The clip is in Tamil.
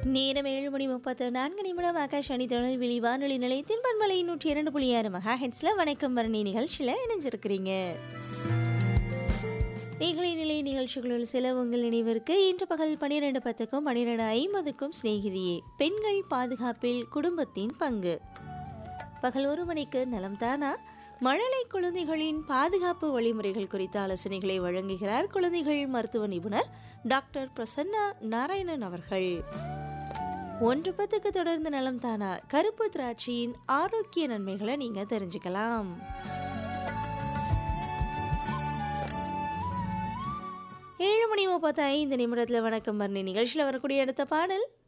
நேரம் ஏழு மணி முப்பத்து நான்கு நிமிடம் ஆகாஷ் திருநெல்வேலி வானொலி நிலையத்தின் பண்பலை நூற்றி இரண்டு புள்ளி ஆறு மெகா ஹெட்ஸில் வணக்கம் வரணி நிகழ்ச்சியில் இணைஞ்சிருக்கிறீங்க நீங்களே நிலை நிகழ்ச்சிகளுள் சில உங்கள் நினைவிற்கு இன்று பகல் பன்னிரெண்டு பத்துக்கும் பன்னிரெண்டு ஐம்பதுக்கும் சிநேகிதியே பெண்கள் பாதுகாப்பில் குடும்பத்தின் பங்கு பகல் ஒரு மணிக்கு நலம் தானா மழலை குழந்தைகளின் பாதுகாப்பு வழிமுறைகள் குறித்த ஆலோசனைகளை வழங்குகிறார் குழந்தைகள் மருத்துவ நிபுணர் டாக்டர் பிரசன்னா நாராயணன் அவர்கள் ஒன்று பத்துக்கு தொடர்ந்து நலம் தானா கருப்பு திராட்சையின் ஆரோக்கிய நன்மைகளை நீங்க தெரிஞ்சுக்கலாம் ஏழு மணி முப்பத்தி ஐந்து நிமிடத்தில் வணக்கம் வர்ணி நிகழ்ச்சியில் வரக்கூடிய அடுத்த பாடல்